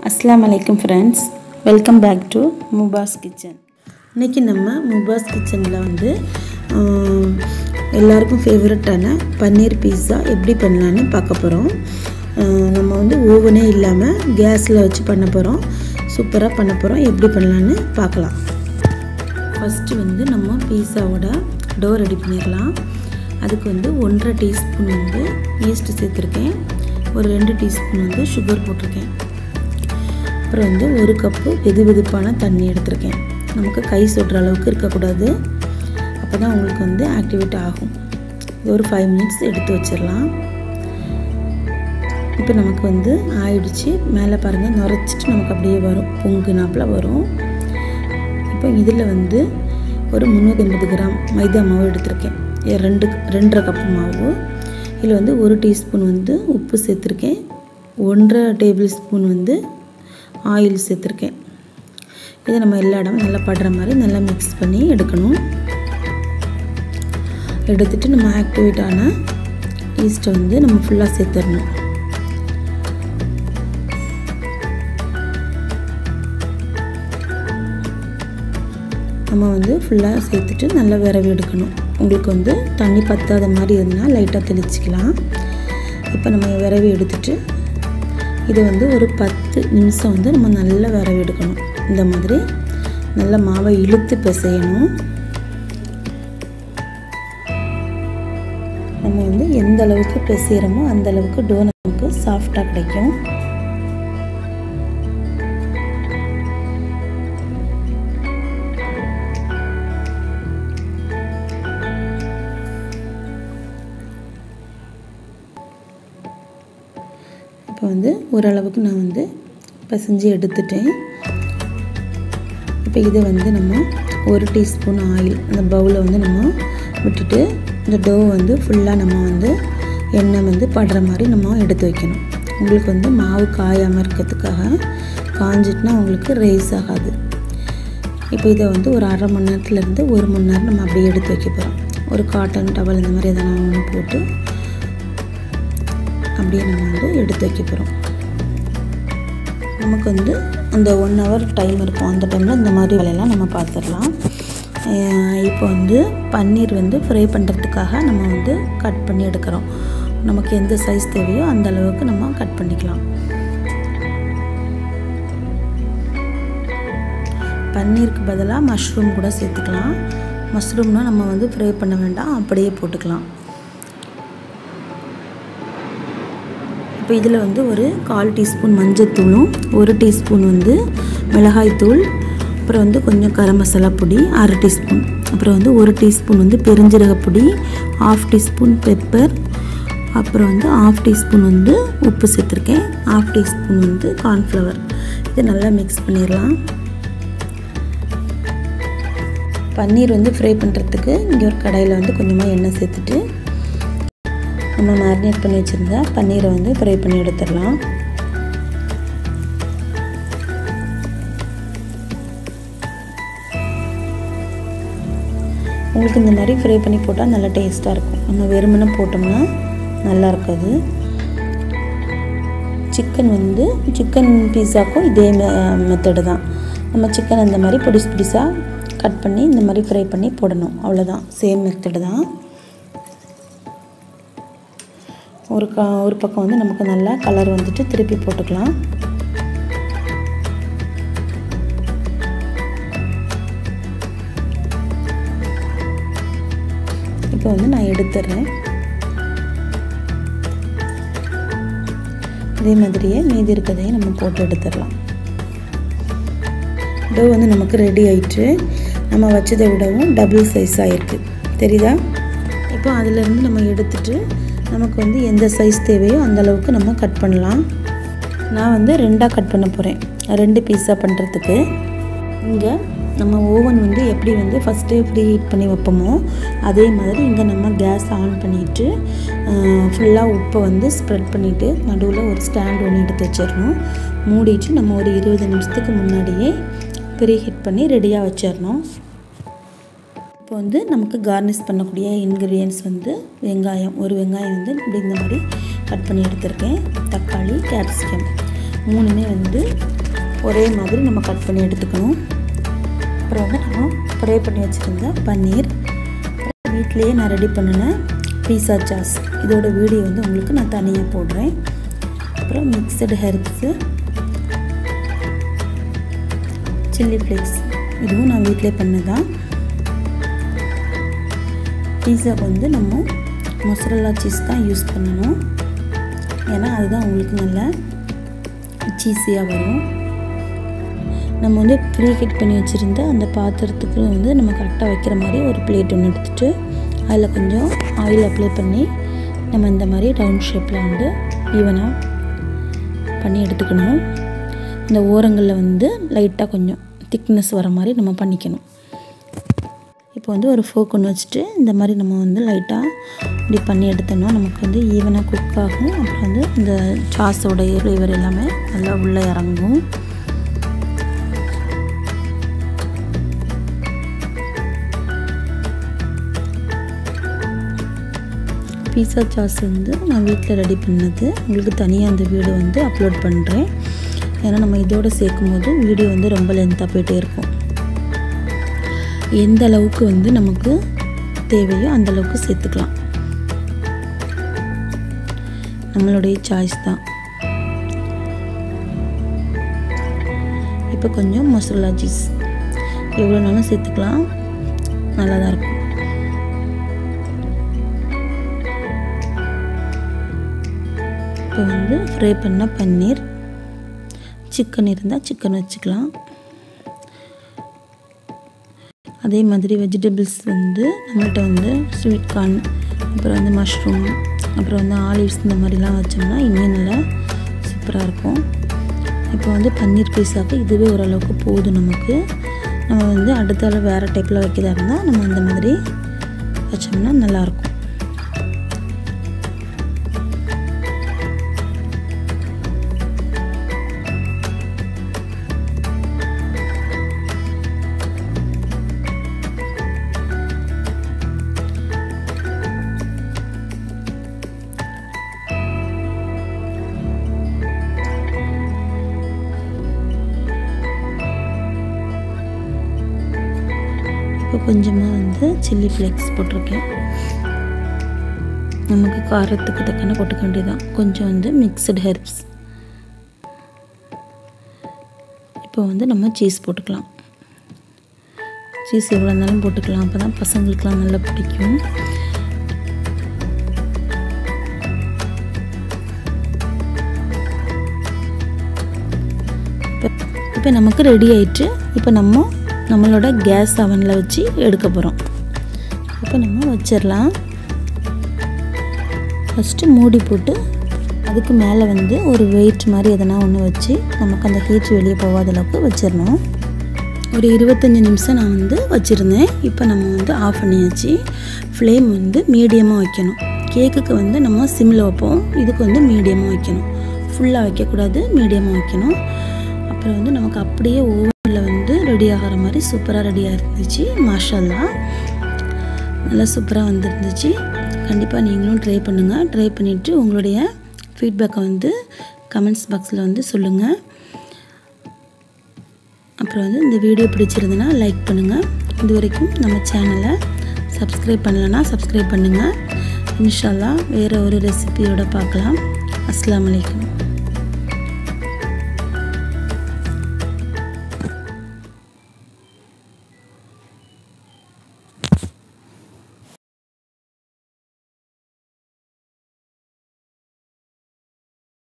அஸ்ஸலாமு அலைக்கும் friends welcome back to Mubas kitchen இன்றைக்கி நம்ம முபாஸ் கிச்சனில் வந்து ஆம், எல்லாருக்கும் ஃபேவரட்டான பன்னீர் பீஸா எப்படி பண்ணலான்னு பார்க்க போகிறோம் நம்ம வந்து ஓவனே இல்லாமல் கேஸில் வச்சு பண்ண போகிறோம் சூப்பராக பண்ண போகிறோம் எப்படி பண்ணலான்னு பார்க்கலாம் ஃபஸ்ட்டு வந்து நம்ம பீஸாவோட டோ ரெடி பண்ணிடலாம் அதுக்கு வந்து ஒன்றரை டீஸ்பூன் வந்து ஈஸ்ட் சேர்த்துருக்கேன் ஒரு ரெண்டு டீஸ்பூன் வந்து சுகர் போட்டிருக்கேன் அப்புறம் வந்து ஒரு கப்பு வெது வெதுப்பான தண்ணி எடுத்திருக்கேன் நமக்கு கை சுடுற அளவுக்கு இருக்கக்கூடாது அப்போ தான் உங்களுக்கு வந்து ஆக்டிவேட் ஆகும் இது ஒரு ஃபைவ் மினிட்ஸ் எடுத்து வச்சிடலாம் இப்போ நமக்கு வந்து ஆயிடுச்சு மேலே பாருங்கள் நுரைச்சிட்டு நமக்கு அப்படியே வரும் பொங்குனாப்பில் வரும் இப்போ இதில் வந்து ஒரு முந்நூற்றி ஐம்பது கிராம் மைதா மாவு எடுத்திருக்கேன் இது ரெண்டு ரெண்டரை கப்பு மாவு இதில் வந்து ஒரு டீஸ்பூன் வந்து உப்பு சேர்த்துருக்கேன் ஒன்றரை டேபிள் ஸ்பூன் வந்து ஆயில் சேர்த்துருக்கேன் இதை நம்ம எல்லா இடமும் நல்லா படுற மாதிரி நல்லா மிக்ஸ் பண்ணி எடுக்கணும் எடுத்துட்டு நம்ம ஆக்டிவேட் ஆன ஈஸ்ட்டை வந்து நம்ம ஃபுல்லாக சேர்த்துடணும் நம்ம வந்து ஃபுல்லாக சேர்த்துட்டு நல்லா விரவி எடுக்கணும் உங்களுக்கு வந்து தண்ணி பத்தாத மாதிரி இருந்தால் லைட்டாக தெளிச்சிக்கலாம் இப்போ நம்ம விரவி எடுத்துட்டு இதை வந்து ஒரு பத்து நிமிஷம் வந்து நம்ம நல்லா விரவி எடுக்கணும் இந்த மாதிரி நல்லா மாவை இழுத்து பிசையணும் நம்ம வந்து எந்த அளவுக்கு பிசைகிறோமோ அந்த அளவுக்கு டோ நமக்கு சாஃப்டாக கிடைக்கும் இப்போ வந்து ஓரளவுக்கு நான் வந்து பிசைஞ்சு எடுத்துட்டேன் இப்போ இதை வந்து நம்ம ஒரு டீஸ்பூன் ஆயில் அந்த பவுலில் வந்து நம்ம விட்டுட்டு இந்த டோ வந்து ஃபுல்லாக நம்ம வந்து எண்ணெய் வந்து படுற மாதிரி நம்ம எடுத்து வைக்கணும் உங்களுக்கு வந்து மாவு காயாமல் இருக்கிறதுக்காக காஞ்சிட்டுனா உங்களுக்கு ரைஸ் ஆகாது இப்போ இதை வந்து ஒரு அரை மணி நேரத்துலேருந்து ஒரு மணி நேரம் நம்ம அப்படியே எடுத்து வைக்க போகிறோம் ஒரு காட்டன் டவல் இந்த மாதிரி எதனா ஒன்று போட்டு அப்படியே நம்ம வந்து எடுத்து வைக்க போகிறோம் நமக்கு வந்து அந்த ஒன் ஹவர் டைம் இருக்கும் அந்த டைமில் இந்த மாதிரி வேலையெல்லாம் நம்ம பார்த்துடலாம் இப்போ வந்து பன்னீர் வந்து ஃப்ரை பண்ணுறதுக்காக நம்ம வந்து கட் பண்ணி எடுக்கிறோம் நமக்கு எந்த சைஸ் தேவையோ அந்த அளவுக்கு நம்ம கட் பண்ணிக்கலாம் பன்னீருக்கு பதிலாக மஷ்ரூம் கூட சேர்த்துக்கலாம் மஷ்ரூம்னால் நம்ம வந்து ஃப்ரை பண்ண வேண்டாம் அப்படியே போட்டுக்கலாம் இப்போ இதில் வந்து ஒரு கால் டீஸ்பூன் மஞ்சத்தூளும் ஒரு டீஸ்பூன் வந்து மிளகாய்த்தூள் அப்புறம் வந்து கொஞ்சம் கரம் மசாலா பொடி அரை டீஸ்பூன் அப்புறம் வந்து ஒரு டீஸ்பூன் வந்து பெருஞ்சீரக பொடி ஆஃப் டீஸ்பூன் பெப்பர் அப்புறம் வந்து ஆஃப் டீஸ்பூன் வந்து உப்பு சேர்த்துருக்கேன் ஆஃப் டீஸ்பூன் வந்து கார்ன்ஃப்ளவர் இதை நல்லா மிக்ஸ் பண்ணிடலாம் பன்னீர் வந்து ஃப்ரை பண்ணுறதுக்கு இங்கே ஒரு கடாயில் வந்து கொஞ்சமாக எண்ணெய் சேர்த்துட்டு நம்ம மேரினேட் பண்ணி வச்சுருந்தா பன்னீரை வந்து ஃப்ரை பண்ணி எடுத்துடலாம் உங்களுக்கு இந்த மாதிரி ஃப்ரை பண்ணி போட்டால் நல்லா டேஸ்ட்டாக இருக்கும் நம்ம வெறுமனே போட்டோம்னா நல்லா இருக்காது சிக்கன் வந்து சிக்கன் பீஸாக்கும் இதே மெத்தடு தான் நம்ம சிக்கன் அந்த மாதிரி பொடிசு பொடிசாக கட் பண்ணி இந்த மாதிரி ஃப்ரை பண்ணி போடணும் அவ்வளோதான் சேம் மெத்தடு தான் ஒரு க ஒரு பக்கம் வந்து நமக்கு நல்லா கலர் வந்துட்டு திருப்பி போட்டுக்கலாம் இப்போ வந்து நான் எடுத்துடுறேன் இதே மாதிரியே மீதி இருக்கிறதையும் நம்ம போட்டு எடுத்துடலாம் டோ வந்து நமக்கு ரெடி ஆயிட்டு நம்ம வச்சதை விடவும் டபுள் சைஸ் ஆகிருக்கு தெரியுதா இப்போ அதிலேருந்து நம்ம எடுத்துட்டு நமக்கு வந்து எந்த சைஸ் தேவையோ அந்த அளவுக்கு நம்ம கட் பண்ணலாம் நான் வந்து ரெண்டாக கட் பண்ண போகிறேன் ரெண்டு பீஸா பண்ணுறதுக்கு இங்கே நம்ம ஓவன் வந்து எப்படி வந்து ஃபஸ்ட்டே ஃப்ரீ ஹீட் பண்ணி வைப்போமோ அதே மாதிரி இங்கே நம்ம கேஸ் ஆன் பண்ணிவிட்டு ஃபுல்லாக உப்பை வந்து ஸ்ப்ரெட் பண்ணிவிட்டு நடுவில் ஒரு ஸ்டாண்ட் ஒன்று எடுத்து வச்சிடணும் மூடிட்டு நம்ம ஒரு இருபது நிமிஷத்துக்கு முன்னாடியே ப்ரீ ஹீட் பண்ணி ரெடியாக வச்சிடணும் இப்போ வந்து நமக்கு கார்னிஷ் பண்ணக்கூடிய இன்க்ரீடியன்ஸ் வந்து வெங்காயம் ஒரு வெங்காயம் வந்து இப்படி இந்த மாதிரி கட் பண்ணி எடுத்திருக்கேன் தக்காளி கேப்சிகம் மூணுமே வந்து ஒரே மாதிரி நம்ம கட் பண்ணி எடுத்துக்கணும் அப்புறம் வந்து நம்ம ஃப்ரை பண்ணி வச்சுருந்த பன்னீர் அப்புறம் வீட்டிலேயே நான் ரெடி பண்ணின பீஸா சாஸ் இதோட வீடியோ வந்து உங்களுக்கு நான் தனியாக போடுறேன் அப்புறம் மிக்சடு ஹெர்ப்ஸு சில்லி ஃப்ளேக்ஸ் இதுவும் நான் வீட்டிலே பண்ணதான் பீஸாவுக்கு வந்து நம்ம மொசரல்லா சீஸ் தான் யூஸ் பண்ணணும் ஏன்னா அதுதான் உங்களுக்கு நல்லா சீஸியாக வரும் நம்ம வந்து ப்ரீ ஹீட் பண்ணி வச்சுருந்த அந்த பாத்திரத்துக்கு வந்து நம்ம கரெக்டாக வைக்கிற மாதிரி ஒரு பிளேட் ஒன்று எடுத்துகிட்டு அதில் கொஞ்சம் ஆயில் அப்ளை பண்ணி நம்ம இந்த மாதிரி ரவுண்ட் ஷேப்பில் வந்து ஈவனாக பண்ணி எடுத்துக்கணும் இந்த ஓரங்களில் வந்து லைட்டாக கொஞ்சம் திக்னஸ் வர மாதிரி நம்ம பண்ணிக்கணும் இப்போ வந்து ஒரு ஃபோக் ஒன்று வச்சுட்டு இந்த மாதிரி நம்ம வந்து லைட்டாக இப்படி பண்ணி எடுத்தோம்னா நமக்கு வந்து ஈவனாக குக் ஆகும் அப்புறம் வந்து இந்த சாஸோடைய ஃப்ளேவர் எல்லாமே நல்லா உள்ளே இறங்கும் பீஸா சாஸ் வந்து நான் வீட்டில் ரெடி பண்ணது உங்களுக்கு தனியாக அந்த வீடியோ வந்து அப்லோட் பண்ணுறேன் ஏன்னா நம்ம இதோடு சேர்க்கும் போது வீடியோ வந்து ரொம்ப லென்த்தாக போயிட்டே இருக்கும் எந்த அளவுக்கு வந்து நமக்கு தேவையோ அந்த அளவுக்கு சேர்த்துக்கலாம் நம்மளுடைய சாய்ஸ் தான் இப்போ கொஞ்சம் மசாலா சீஸ் எவ்வளோ நாளும் சேர்த்துக்கலாம் நல்லா தான் இருக்கும் இப்போ வந்து ஃப்ரை பண்ண பன்னீர் சிக்கன் இருந்தால் சிக்கன் வச்சுக்கலாம் அதே மாதிரி வெஜிடபிள்ஸ் வந்து நம்மள்கிட்ட வந்து ஸ்வீட் கார்ன் அப்புறம் வந்து மஷ்ரூம் அப்புறம் வந்து ஆலிவ்ஸ் இந்த மாதிரிலாம் வச்சோம்னா இன்னும் நல்லா சூப்பராக இருக்கும் இப்போ வந்து பன்னீர் பீஸாக்கு இதுவே ஓரளவுக்கு போதும் நமக்கு நம்ம வந்து அடுத்தால வேறு டைப்பில் வைக்கிறதா இருந்தால் நம்ம அந்த மாதிரி வச்சோம்னா நல்லாயிருக்கும் இப்போ கொஞ்சமாக வந்து சில்லி ஃப்ளேக்ஸ் போட்டிருக்கேன் நமக்கு காரத்துக்கு தக்கன போட்டுக்க வேண்டியதான் கொஞ்சம் வந்து மிக்சடு ஹெர்ப்ஸ் இப்போ வந்து நம்ம சீஸ் போட்டுக்கலாம் சீஸ் எவ்வளோ இருந்தாலும் போட்டுக்கலாம் அப்போ தான் பசங்களுக்கெலாம் நல்லா பிடிக்கும் இப்போ நமக்கு ரெடி ஆயிட்டு இப்போ நம்ம நம்மளோட கேஸ் அவனில் வச்சு எடுக்க போகிறோம் இப்போ நம்ம வச்சிடலாம் ஃபஸ்ட்டு மூடி போட்டு அதுக்கு மேலே வந்து ஒரு வெயிட் மாதிரி எதனா ஒன்று வச்சு நமக்கு அந்த ஹீட் வெளியே போகாத அளவுக்கு வச்சிடணும் ஒரு இருபத்தஞ்சி நிமிஷம் நான் வந்து வச்சுருந்தேன் இப்போ நம்ம வந்து ஆஃப் பண்ணியாச்சு ஃப்ளேம் வந்து மீடியமாக வைக்கணும் கேக்குக்கு வந்து நம்ம சிம்மில் வைப்போம் இதுக்கு வந்து மீடியமாக வைக்கணும் ஃபுல்லாக வைக்கக்கூடாது மீடியமாக வைக்கணும் அப்புறம் வந்து நமக்கு அப்படியே ஓவனில் வந்து ரெடி ஆகிற மாதிரி சூப்பராக ரெடியாக இருந்துச்சு மாஷல்லா நல்லா சூப்பராக வந்துருந்துச்சு கண்டிப்பாக நீங்களும் ட்ரை பண்ணுங்கள் ட்ரை பண்ணிவிட்டு உங்களுடைய ஃபீட்பேக்கை வந்து கமெண்ட்ஸ் பாக்ஸில் வந்து சொல்லுங்கள் அப்புறம் வந்து இந்த வீடியோ பிடிச்சிருந்ததுன்னா லைக் பண்ணுங்கள் இது வரைக்கும் நம்ம சேனலை சப்ஸ்கிரைப் பண்ணலைன்னா சப்ஸ்கிரைப் பண்ணுங்கள் இன்ஷால்லா வேறு ஒரு ரெசிபியோட பார்க்கலாம் அஸ்லாம் வலைக்கம்